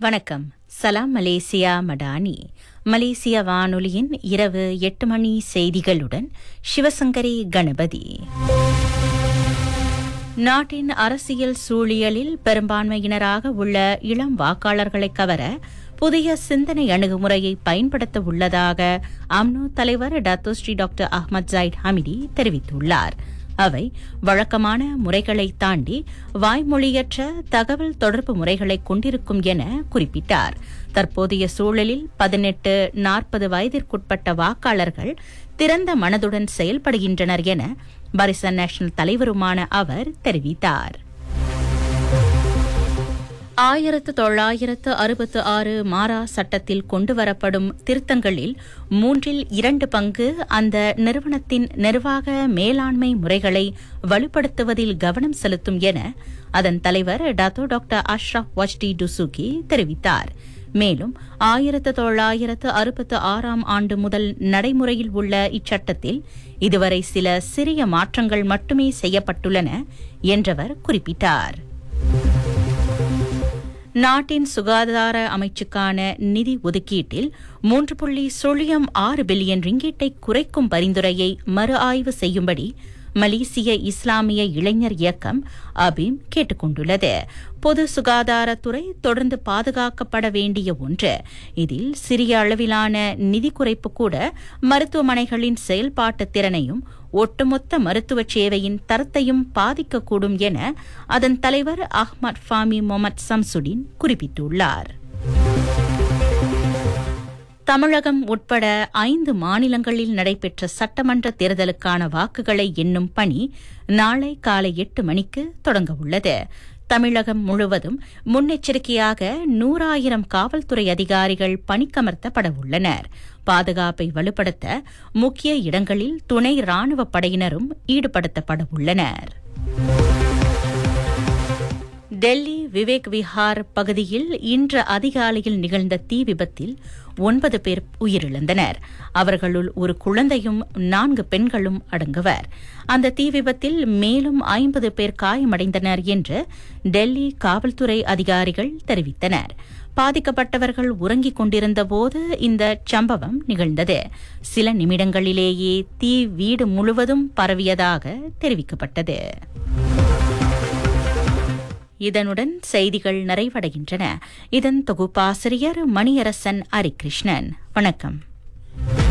வணக்கம் சலாம் மலேசியா மடானி மலேசிய வானொலியின் இரவு எட்டு மணி செய்திகளுடன் சிவசங்கரி கணபதி நாட்டின் அரசியல் சூழியலில் பெரும்பான்மையினராக உள்ள இளம் வாக்காளர்களை கவர புதிய சிந்தனை அணுகுமுறையை பயன்படுத்த உள்ளதாக அம்னோ தலைவர் Datuk Seri doctor Ahmad Zahid Hamidi தெரிவித்துள்ளார் அவை வழக்கமான முறைகளை தாண்டி வாய்மொழியற்ற தகவல் தொடர்பு முறைகளை கொண்டிருக்கும் என குறிப்பிட்டார் தற்போதைய சூழலில் பதினெட்டு நாற்பது வயதிற்குட்பட்ட வாக்காளர்கள் திறந்த மனதுடன் செயல்படுகின்றனர் என பரிசன் நேஷனல் தலைவருமான அவர் தெரிவித்தார் ஆயிரத்து தொள்ளாயிரத்து அறுபத்து ஆறு மாரா சட்டத்தில் கொண்டுவரப்படும் திருத்தங்களில் மூன்றில் இரண்டு பங்கு அந்த நிறுவனத்தின் நிர்வாக மேலாண்மை முறைகளை வலுப்படுத்துவதில் கவனம் செலுத்தும் என அதன் தலைவர் Dato doctor Ashraf Wajdi Dusuki தெரிவித்தார் மேலும் ஆயிரத்து தொள்ளாயிரத்து அறுபத்து ஆறாம் ஆண்டு முதல் நடைமுறையில் உள்ள இச்சட்டத்தில் இதுவரை சில சிறிய மாற்றங்கள் மட்டுமே செய்யப்பட்டுள்ளன என்றவர் குறிப்பிட்டார் நாட்டின் சுகாதார அமைச்சுக்கான நிதி ஒதுக்கீட்டில் மூன்று புள்ளி சுழியம் ஆறு பில்லியன் ரிங்கீட்டை குறைக்கும் பரிந்துரையை மறு ஆய்வு செய்யும்படி மலேசிய இஸ்லாமிய இளைஞர் இயக்கம் அபீம் கேட்டுக் கொண்டுள்ளது பொது சுகாதாரத்துறை தொடர்ந்து பாதுகாக்கப்பட வேண்டிய ஒன்று இதில் சிறிய அளவிலான நிதி குறைப்பு கூட மருத்துவமனைகளின் செயல்பாட்டு திறனையும் ஒட்டுமொத்த மருத்துவ சேவையின் தரத்தையும் பாதிக்கக்கூடும் என அதன் தலைவர் அஹ்மத் ஃபாமி மொஹமத் சம்சுடின் குறிப்பிட்டுள்ளார் தமிழகம் உட்பட ஐந்து மாநிலங்களில் நடைபெற்ற சட்டமன்ற தேர்தலுக்கான வாக்குகளை எண்ணும் பணி நாளை காலை எட்டு மணிக்கு தொடங்க உள்ளது தமிழகம் முழுவதும் முன்னெச்சரிக்கையாக நூறாயிரம் காவல்துறை அதிகாரிகள் பணிக்கமர்த்தப்பட உள்ளனர் பாதுகாப்பை வலுப்படுத்த முக்கிய இடங்களில் துணை ராணுவ படையினரும் ஈடுபடுத்தப்பட உள்ளனர் டெல்லி விவேக் விஹார் பகுதியில் இன்று அதிகாலையில் நிகழ்ந்த தீ விபத்தில் ஒன்பது பேர் உயிரிழந்தனர் அவர்களுள் ஒரு குழந்தையும் நான்கு பெண்களும் அடங்குவர் அந்த தீ விபத்தில் மேலும் ஐம்பது பேர் காயமடைந்தனர் என்று டெல்லி காவல்துறை அதிகாரிகள் தெரிவித்தனர் பாதிக்கப்பட்டவர்கள் உறங்கிக் கொண்டிருந்தபோது இந்த சம்பவம் நிகழ்ந்தது சில நிமிடங்களிலேயே தீ வீடு முழுவதும் பரவியதாக தெரிவிக்கப்பட்டது இதனுடன் செய்திகள் நிறைவடைகின்றன இதன் தொகுப்பாசிரியர் மணியரசன் ஹரிகிருஷ்ணன் வணக்கம்